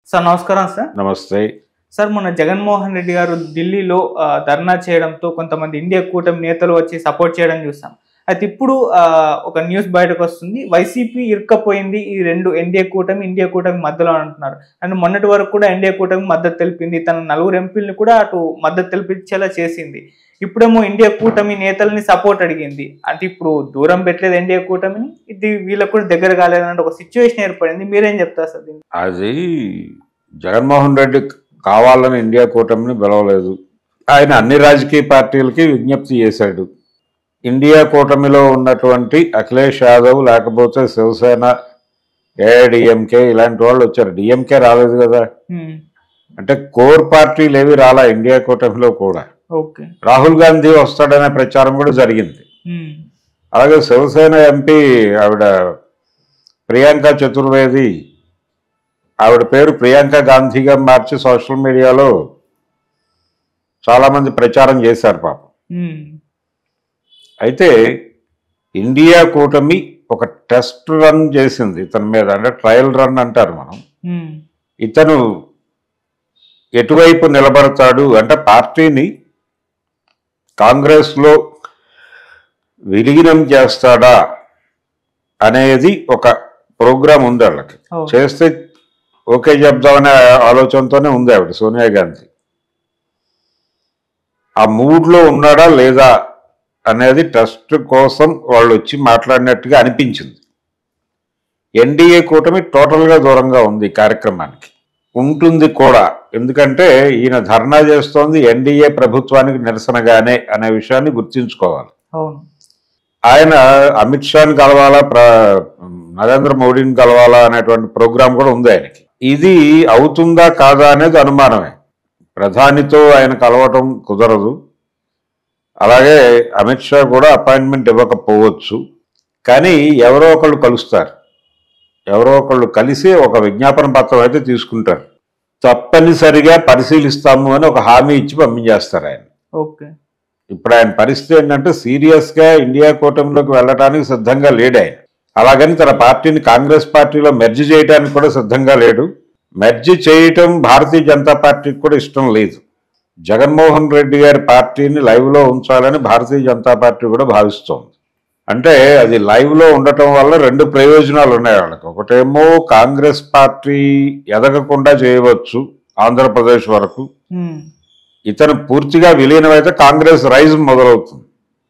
Sir నమస్కారం sir నమస్తే sir మొన్న జగన్మోహన్ రెడ్డి గారు ఢిల్లీలో ఆ, ధర్నా చేయడంతో కొంతమంది ఇండియా కూటమి నేతలు వచ్చి సపోర్ట్ చేయడం చూసాం అయితే ఇప్పుడు ఆ, ఒక న్యూస్ బయటకు వస్తుంది వైసీపీ ఇరుక్కపోయింది ఈ రెండు ఎన్డీఏ కూటమి ఇండియా కూటమి మధ్యలో అంటున్నారు అండ్ మొన్నటి వరకు కూడా ఎన్డీఏ కూటమి మద్దతు తెలిపింది తన నలుగురు ఎంపీలను కూడా అటు మద్దతు తెలిపించేలా చేసింది ఇప్పుడేమో ఇండియా కూటమి నేతల్ని సపోర్ట్ అడిగింది అంటే ఇప్పుడు దూరం పెట్టలేదు ఎన్డీఏ కూటమిని ఇది వీళ్ళకు కూడా దగ్గర కాలేదన్నట్టు ఒక సిచ్యువేషన్ ఏర్పడింది మీరేం చెప్తారు సార్ దీనికి అది జగన్మోహన్ రెడ్డి కావాలని ఇండియా కూటమిని పిలవలేదు ఆయన అన్ని రాజకీయ పార్టీలకి విజ్ఞప్తి చేశాడు ఇండియా కూటమిలో ఉన్నటువంటి అఖిలేష్ యాదవ్ లేకపోతే శివసేన ఏఐడిఎంకే ఇలాంటి వాళ్ళు వచ్చారు డిఎంకే రాలేదు కదా హ్మ్. అంటే కోర్ పార్టీలు ఏవి రాలా ఇండియా కూటమిలో కూడా ఓకే రాహుల్ గాంధీ వస్తాడనే ప్రచారం కూడా జరిగింది హ్మ్. అలాగే శివసేన ఎంపీ ఆవిడ ప్రియాంక చతుర్వేది ఆవిడ పేరు ప్రియాంక గాంధీగా మార్చి సోషల్ మీడియాలో చాలామంది ప్రచారం చేశారు పాపం హ్మ్. అయితే ఇండియా కూటమి ఒక టెస్ట్ రన్ చేసింది ఇతని మీద అంటే ట్రయల్ రన్ అంటారు మనం హ్మ్. ఇతను ఎటువైపు నిలబడతాడు అంటే పార్టీని కాంగ్రెస్లో విలీనం చేస్తాడా అనేది ఒక ప్రోగ్రాం ఉంది వాళ్ళకి ఓ. చేస్తే ఓకే చెప్దామనే ఆలోచనతోనే ఉంది ఆవిడ సోనియా గాంధీ ఆ మూడ్లో ఉన్నాడా లేదా అనేది టెస్ట్ కోసం వాళ్ళు వచ్చి మాట్లాడినట్టుగా అనిపించింది ఎన్డీఏ కూటమి టోటల్గా దూరంగా ఉంది ఈ కార్యక్రమానికి ఉంటుంది కూడా ఎందుకంటే ఈయన ధర్నా చేస్తోంది ఎన్డీఏ ప్రభుత్వానికి నిరసనగానే అనే విషయాన్ని గుర్తుంచుకోవాలి అవును ఆయన అమిత్ షాని కలవాలా ప్ర నరేంద్ర మోడీని కలవాలా అనేటువంటి ప్రోగ్రాం కూడా ఉంది ఆయనకి ఇది అవుతుందా కాదా అనేది అనుమానమే ప్రధానితో ఆయన కలవటం కుదరదు అలాగే అమిత్ షా కూడా అపాయింట్మెంట్ ఇవ్వకపోవచ్చు కానీ ఎవరో ఒకళ్ళు కలుస్తారు ఎవరో ఒకళ్ళు కలిసి ఒక విజ్ఞాపన పత్రం అయితే తీసుకుంటారు తప్పనిసరిగా పరిశీలిస్తాము అని ఒక హామీ ఇచ్చి పంపించేస్తారు ఆయన ఓకే ఇప్పుడు ఆయన పరిస్థితి ఏంటంటే సీరియస్ గా ఇండియా కూటమిలోకి వెళ్ళడానికి సిద్ధంగా లేడు ఆయన అలాగని తన పార్టీని కాంగ్రెస్ పార్టీలో మెర్జ్ చేయడానికి కూడా సిద్ధంగా లేడు మెర్జ్ చేయటం భారతీయ జనతా పార్టీకి కూడా ఇష్టం లేదు జగన్మోహన్ రెడ్డి గారి పార్టీని లైవ్ లో ఉంచాలని భారతీయ జనతా పార్టీ కూడా భావిస్తోంది అంటే అది లైవ్ లో ఉండటం వల్ల రెండు ప్రయోజనాలు ఉన్నాయి వాళ్ళకి ఒకటేమో కాంగ్రెస్ పార్టీ ఎదగకుండా చేయవచ్చు ఆంధ్రప్రదేశ్ వరకు హ్మ్. ఇతను పూర్తిగా విలీనమైతే కాంగ్రెస్ రైజ్ మొదలవుతుంది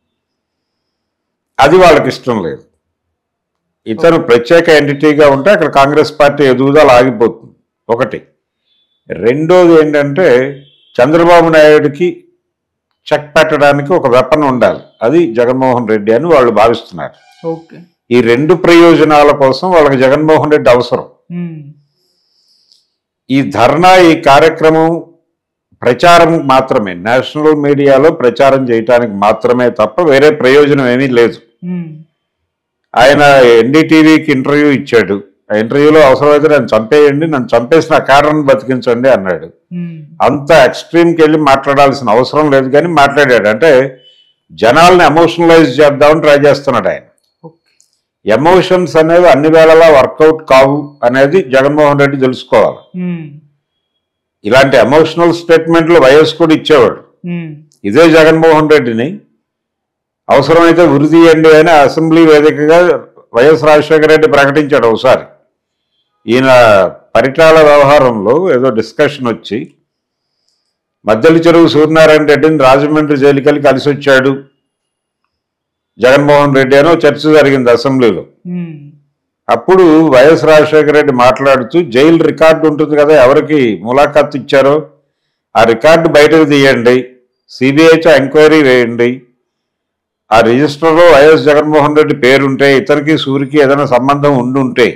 అది వాళ్ళకి ఇష్టం లేదు ఇతను ప్రత్యేక ఎంటిటీగా ఉంటే అక్కడ కాంగ్రెస్ పార్టీ ఎదుగుదల ఆగిపోతుంది ఒకటి రెండోది ఏంటంటే చంద్రబాబు నాయుడికి చెక్ పెట్టడానికి ఒక వెపన్ ఉండాలి అది జగన్మోహన్ రెడ్డి అని వాళ్ళు భావిస్తున్నారు ఓకే ఈ రెండు ప్రయోజనాల కోసం వాళ్ళకి జగన్మోహన్ రెడ్డి అవసరం హ్మ్. ఈ ధర్నా ఈ కార్యక్రమం ప్రచారం మాత్రమే నేషనల్ మీడియాలో ప్రచారం చేయటానికి మాత్రమే తప్ప వేరే ప్రయోజనం ఏమీ లేదు హ్మ్. ఆయన ఎన్డీటీవీకి ఇంటర్వ్యూ ఇచ్చాడు ఆ ఇంటర్వ్యూలో అవసరమైతే నన్ను చంపేయండి నన్ను చంపేసి నా కారణం బతికించండి అన్నాడు హ్మ్. అంత ఎక్స్ట్రీమ్కి వెళ్ళి మాట్లాడాల్సిన అవసరం లేదు కానీ మాట్లాడాడు అంటే జనాల్ని ఎమోషనలైజ్ చేద్దామని ట్రై చేస్తున్నాడు ఆయన ఓకే ఎమోషన్స్ అనేవి అన్ని వేళలా వర్కౌట్ కావు అనేది జగన్మోహన్ రెడ్డి తెలుసుకోవాలి హ్మ్. ఇలాంటి ఎమోషనల్ స్టేట్మెంట్లు వైఎస్ కూడా ఇచ్చేవాడు హ్మ్. ఇదే జగన్మోహన్ రెడ్డిని అవసరమైతే ఉరి తీయండి అని అసెంబ్లీ వేదికగా వైఎస్ రాజశేఖర రెడ్డి ప్రకటించాడు ఒకసారి ఈయన పరిటాల వ్యవహారంలో ఏదో డిస్కషన్ వచ్చి మద్దెల చెరువు సూర్యనారాయణ రెడ్డిని రాజమండ్రి జైలుకెళ్ళి కలిసి వచ్చాడు జగన్మోహన్ రెడ్డి అని ఒక చర్చ జరిగింది అసెంబ్లీలో హ్మ్. అప్పుడు వైఎస్ రాజశేఖర రెడ్డి మాట్లాడుతూ జైలు రికార్డు ఉంటుంది కదా ఎవరికి ములాఖాత్ ఇచ్చారో ఆ రికార్డు బయటకు తీయండి సిబిఐతో ఎంక్వైరీ వేయండి ఆ రిజిస్టర్లో వైఎస్ జగన్మోహన్ రెడ్డి పేరుంటే ఇతనికి సూరికి ఏదైనా సంబంధం ఉండుంటే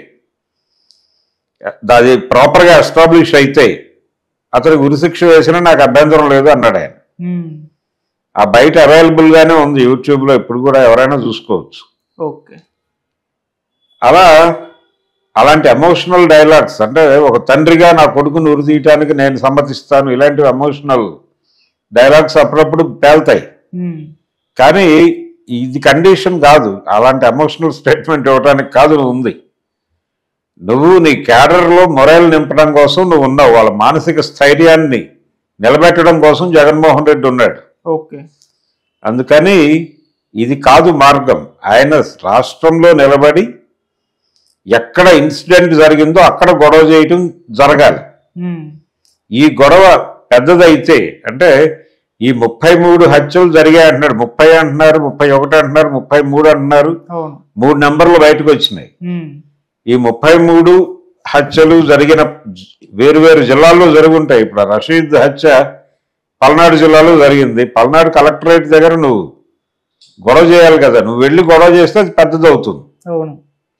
అది ప్రాపర్గా ఎస్టాబ్లిష్ అయితే అతనికి ఉరిశిక్ష వేసినా నాకు అభ్యంతరం లేదు అన్నాడు ఆయన హ్మ్. ఆ బయట అవైలబుల్గానే ఉంది యూట్యూబ్లో ఇప్పుడు కూడా ఎవరైనా చూసుకోవచ్చు ఓకే అలా అలాంటి ఎమోషనల్ డైలాగ్స్ అంటే ఒక తండ్రిగా నా కొడుకును ఉరి తీయటానికి నేను సమ్మతిస్తాను ఇలాంటి ఎమోషనల్ డైలాగ్స్ అప్పుడప్పుడు పేల్తాయి హ్మ్. కానీ ఇది కండిషన్ కాదు అలాంటి ఎమోషనల్ స్టేట్మెంట్ ఇవ్వడానికి కాదు ఉంది నువ్వు నీ క్యాడర్లో మొరైల్ నింపడం కోసం నువ్వు ఉన్నావు వాళ్ళ మానసిక స్థైర్యాన్ని నిలబెట్టడం కోసం జగన్మోహన్ రెడ్డి ఉన్నాడు ఓకే అందుకని ఇది కాదు మార్గం ఆయన రాష్ట్రంలో నిలబడి ఎక్కడ ఇన్సిడెంట్ జరిగిందో అక్కడ గొడవ చేయటం జరగాలి ఉమ్, ఈ గొడవ పెద్దదైతే అంటే ఈ ముప్పై మూడు హత్యలు జరిగాయి అంటున్నాడు ముప్పై అంటున్నారు ముప్పై ఒకటి అంటున్నారు ముప్పై మూడు అంటున్నారు అవును మూడు నెంబర్లు బయటకు వచ్చినాయి ఉమ్, ఈ ముప్పై మూడు హత్యలు జరిగిన వేరు వేరు జిల్లాల్లో జరుగుంటాయి ఇప్పుడు ఆ రషీద్ హత్య పల్నాడు జిల్లాలో జరిగింది పల్నాడు కలెక్టరేట్ దగ్గర నువ్వు గొడవ చేయాలి కదా నువ్వు వెళ్ళి గొడవ చేస్తే అది పెద్దదవుతుంది అవును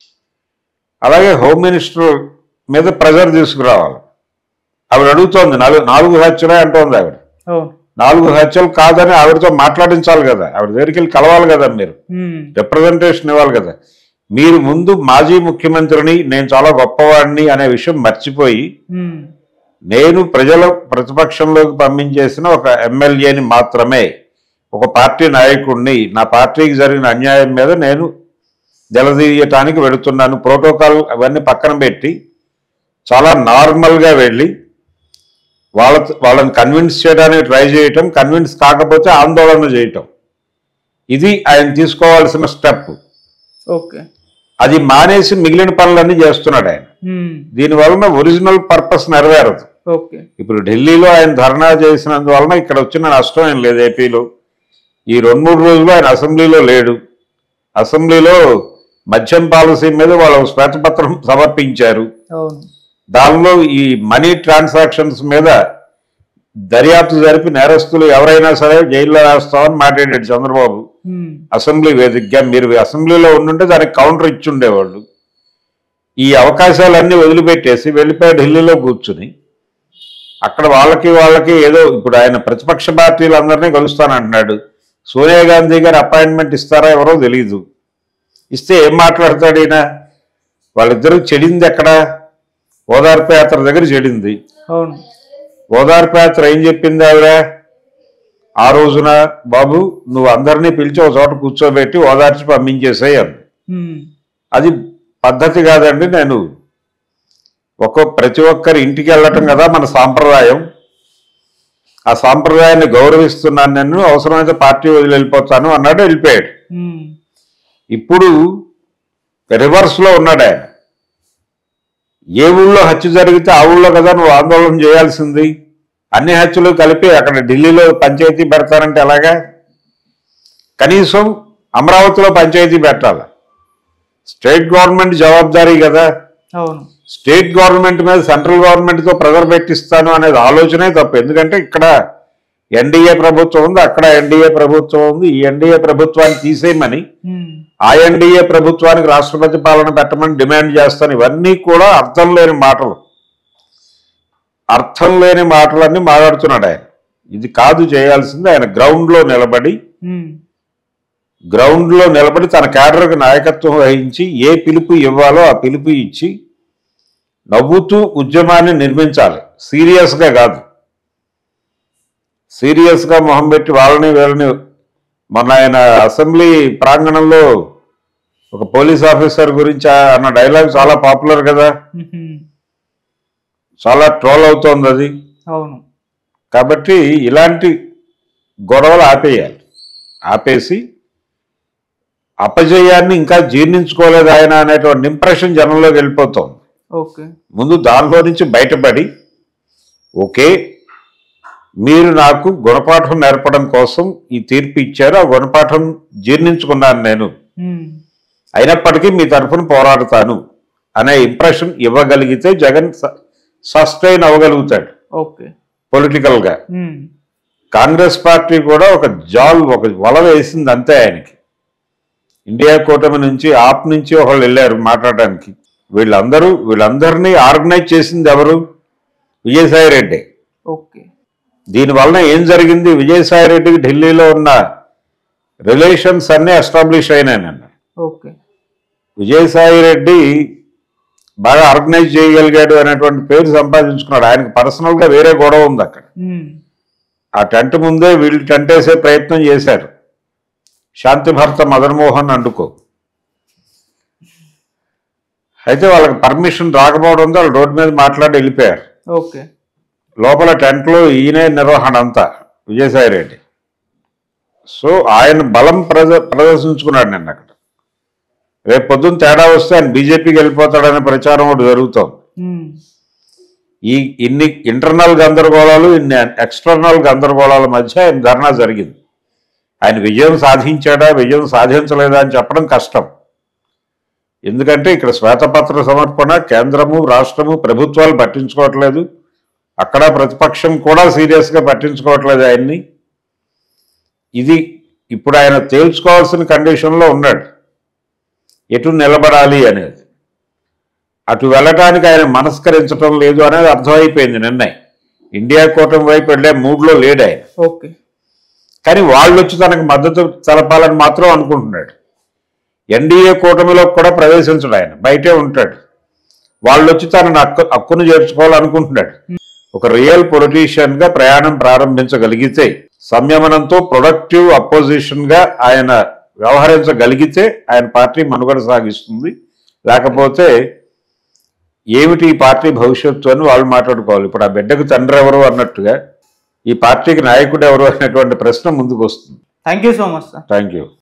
అలాగే హోమ్ మినిస్టర్ మీద ప్రెజర్ తీసుకురావాలి ఆవిడ అడుగుతోంది నాలుగు నాలుగు హత్యలే అంటోంది ఆవిడ అవును నాలుగు హత్యలు కాదని ఆవిడతో మాట్లాడించాలి కదా ఆవిడ దగ్గరికి వెళ్ళి కలవాలి కదా మీరు ఉమ్, రిప్రజెంటేషన్ ఇవ్వాలి కదా మీరు ముందు మాజీ ముఖ్యమంత్రిని నేను చాలా గొప్పవాడిని అనే విషయం మర్చిపోయి ఉమ్, నేను ప్రజల ప్రతిపక్షంలోకి పంపించేసిన ఒక ఎమ్మెల్యేని మాత్రమే ఒక పార్టీ నాయకుడిని నా పార్టీకి జరిగిన అన్యాయం మీద నేను నిలదీయటానికి వెళుతున్నాను ప్రోటోకాల్ అవన్నీ పక్కన పెట్టి చాలా నార్మల్గా వెళ్ళి వాళ్ళ వాళ్ళని కన్విన్స్ చేయడానికి ట్రై చేయటం కన్విన్స్ కాకపోతే ఆందోళన చేయటం ఇది ఆయన తీసుకోవాల్సిన స్టెప్ ఓకే అది మానేసి మిగిలిన పనులన్నీ చేస్తున్నాడు ఆయన ఉమ్, దీని వలన ఒరిజినల్ పర్పస్ నెరవేరదు ఓకే ఇప్పుడు ఢిల్లీలో ఆయన ధర్నా చేసినందువలన ఇక్కడ వచ్చిన నష్టం ఏం లేదు ఏపీలో ఈ రెండు మూడు రోజులు ఆయన అసెంబ్లీలో లేడు అసెంబ్లీలో మద్యం పాలసీ మీద వాళ్ళు శ్వేతపత్రం సమర్పించారు అవును దానిలో ఈ మనీ ట్రాన్సాక్షన్స్ మీద దర్యాప్తు జరిపి నేరస్తులు ఎవరైనా సరే జైల్లో వేస్తామని మాట్లాడాడు చంద్రబాబు ఉమ్, అసెంబ్లీ వేదికగా మీరు అసెంబ్లీలో ఉండుంటే దానికి కౌంటర్ ఇచ్చి ఉండేవాళ్ళు ఈ అవకాశాలన్నీ వదిలిపెట్టేసి వెళ్ళిపోయి ఢిల్లీలో కూర్చుని అక్కడ వాళ్ళకి వాళ్ళకి ఏదో ఇప్పుడు ఆయన ప్రతిపక్ష పార్టీలందరినీ కలుస్తానంటున్నాడు సోనియా గాంధీ గారు అపాయింట్మెంట్ ఇస్తారా ఎవరో తెలియదు ఇస్తే ఏం మాట్లాడతాడు ఈయన వాళ్ళిద్దరూ చెడింది ఎక్కడ ఓదార్పు యాత్ర దగ్గర చెడింది అవును ఓదార్పు యాత్ర ఏం చెప్పింది ఆవిడ ఆ రోజున బాబు నువ్వు అందరినీ పిలిచి ఒక చోట కూర్చోబెట్టి ఓదార్చి పంపించేసేయి అంది ఉమ్, అది పద్ధతి కాదండి నేను ఒక్కో ప్రతి ఒక్కరి ఇంటికి వెళ్ళటం కదా మన సాంప్రదాయం ఆ సాంప్రదాయాన్ని గౌరవిస్తున్నాను నేను అవసరమైతే పార్టీ వదిలి వెళ్ళిపోతాను అన్నాడు వెళ్ళిపోయాడు ఉమ్, ఇప్పుడు రివర్స్లో ఉన్నాడు ఆయన ఏ ఊళ్ళో హత్య జరిగితే ఆ ఊళ్ళో కదా నువ్వు ఆందోళన చేయాల్సింది అన్ని హత్యలు కలిపి అక్కడ ఢిల్లీలో పంచాయతీ పెడతారంటే ఎలాగా కనీసం అమరావతిలో పంచాయతీ పెట్టాలి స్టేట్ గవర్నమెంట్ జవాబారీ కదా అవును స్టేట్ గవర్నమెంట్ మీద సెంట్రల్ గవర్నమెంట్తో ప్రెజర్ పెట్టిస్తాను అనేది ఆలోచనే తప్పు ఎందుకంటే ఇక్కడ ఎన్డీఏ ప్రభుత్వం ఉంది అక్కడ ఎన్డీఏ ప్రభుత్వం ఉంది ఈ ఎన్డీఏ ప్రభుత్వాన్ని తీసేయమని ఉమ్, ఆ ఎన్డీఏ ప్రభుత్వానికి రాష్ట్రపతి పాలన పెట్టమని డిమాండ్ చేస్తాను ఇవన్నీ కూడా అర్థం లేని మాటలు అర్థం లేని మాటలన్నీ మాట్లాడుతున్నాడు ఆయన ఇది కాదు చేయాల్సింది ఆయన గ్రౌండ్లో నిలబడి ఉమ్, గ్రౌండ్లో నిలబడి తన క్యాడర్కి నాయకత్వం వహించి ఏ పిలుపు ఇవ్వాలో ఆ పిలుపు ఇచ్చి నవ్వుతూ ఉద్యమాన్ని నిర్మించాలి సీరియస్గా కాదు సీరియస్గా మొహం పెట్టి వాళ్ళని వీళ్ళని మొన్న ఆయన అసెంబ్లీ ప్రాంగణంలో ఒక పోలీస్ ఆఫీసర్ గురించి ఆ- అన్న డైలాగ్ చాలా పాపులర్ కదా ఉహుం, చాలా ట్రోల్ అవుతోంది అది అవును కాబట్టి ఇలాంటి గొడవలు ఆపేయాలి ఆపేసి అపజయాన్ని ఇంకా జీర్ణించుకోలేదు ఆయన అనేటువంటి ఇంప్రెషన్ జనంలోకి వెళ్ళిపోతుంది ఓకే ముందు దానిలో నుంచి బయటపడి ఓకే మీరు నాకు గుణపాఠం నేర్పడం కోసం ఈ తీర్పు ఇచ్చారు ఆ గుణపాఠం జీర్ణించుకున్నాను నేను ఉమ్, అయినప్పటికీ మీ తరఫున పోరాడతాను అనే ఇంప్రెషన్ ఇవ్వగలిగితే జగన్ సస్టైన్ అవ్వగలుగుతాడు ఓకే పొలిటికల్గా ఉమ్, కాంగ్రెస్ పార్టీ కూడా ఒక జాల్ ఒక వల వేసింది అంతే ఆయనకి ఇండియా కూటమి నుంచి ఆప్ నుంచి ఒకళ్ళు వెళ్ళారు మాట్లాడడానికి వీళ్ళందరూ వీళ్ళందరినీ ఆర్గనైజ్ చేసింది ఎవరు విజయసాయి రెడ్డి ఓకే దీనివలన ఏం జరిగింది విజయసాయి రెడ్డికి ఢిల్లీలో ఉన్న రిలేషన్స్ అన్నీ ఎస్టాబ్లిష్ అయినాయన్న ఓకే విజయసాయి రెడ్డి బాగా ఆర్గనైజ్ చేయగలిగాడు అనేటువంటి పేరు సంపాదించుకున్నాడు ఆయనకు పర్సనల్గా వేరే గొడవ ఉంది అక్కడ ఉమ్, ఆ టెంట్ ముందే వీళ్ళు టెంట్ వేసే ప్రయత్నం చేశారు శాంతి భర్త మదన్ మోహన్ అండుకో అయితే వాళ్ళకి పర్మిషన్ రాకపోవడంతో వాళ్ళు రోడ్డు మీద మాట్లాడి వెళ్ళిపోయారు ఓకే లోపల టెంట్లో ఈయనే నిర్వహణ అంతా విజయసాయి రెడ్డి సో ఆయన బలం ప్రద ప్రదర్శించుకున్నాడు నిన్న అక్కడ రేపు పొద్దున్న తేడా వస్తే ఆయన బీజేపీకి వెళ్ళిపోతాడనే ప్రచారం ఒకటి జరుగుతోంది ఉమ్, ఈ ఇన్ని ఇంటర్నల్ గందరగోళాలు ఇన్ని ఎక్స్టర్నల్ గందరగోళాల మధ్య ఆయన ధర్నా జరిగింది ఆయన విజయం సాధించాడా విజయం సాధించలేదా అని చెప్పడం కష్టం ఎందుకంటే ఇక్కడ శ్వేతపత్ర సమర్పణ కేంద్రము రాష్ట్రము ప్రభుత్వాలు పట్టించుకోవట్లేదు అక్కడ ప్రతిపక్షం కూడా సీరియస్గా పట్టించుకోవట్లేదు ఆయన్ని ఇది ఇప్పుడు ఆయన తేల్చుకోవాల్సిన కండిషన్లో ఉన్నాడు ఎటు నిలబడాలి అనేది అటు వెళ్ళటానికి ఆయన మనస్కరించడం లేదు అనేది అర్థమైపోయింది నిర్ణయం ఇండియా కూటమి వైపు వెళ్ళే మూడ్లో లేడు ఆయన ఓకే కానీ వాళ్ళు వచ్చి తనకు మద్దతు తెలపాలని మాత్రం అనుకుంటున్నాడు ఎన్డీఏ కూటమిలో కూడా ప్రవేశించడు ఆయన బయటే ఉంటాడు వాళ్ళు వచ్చి తనను హక్కు హక్కును చేర్చుకోవాలనుకుంటున్నాడు ఒక రియల్ పొలిటీషియన్ గా ప్రయాణం ప్రారంభించగలిగితే సంయమనంతో ప్రొడక్టివ్ అపోజిషన్ గా ఆయన వ్యవహరించగలిగితే ఆయన పార్టీ మనుగడ సాగిస్తుంది లేకపోతే ఏమిటి ఈ పార్టీ భవిష్యత్తు అని వాళ్ళు మాట్లాడుకోవాలి ఇప్పుడు ఆ బిడ్డకు తండ్రి ఎవరు అన్నట్టుగా ఈ పార్టీకి నాయకుడు ఎవరు అనేటువంటి ప్రశ్న ముందుకు వస్తుంది thank you so much sir thank you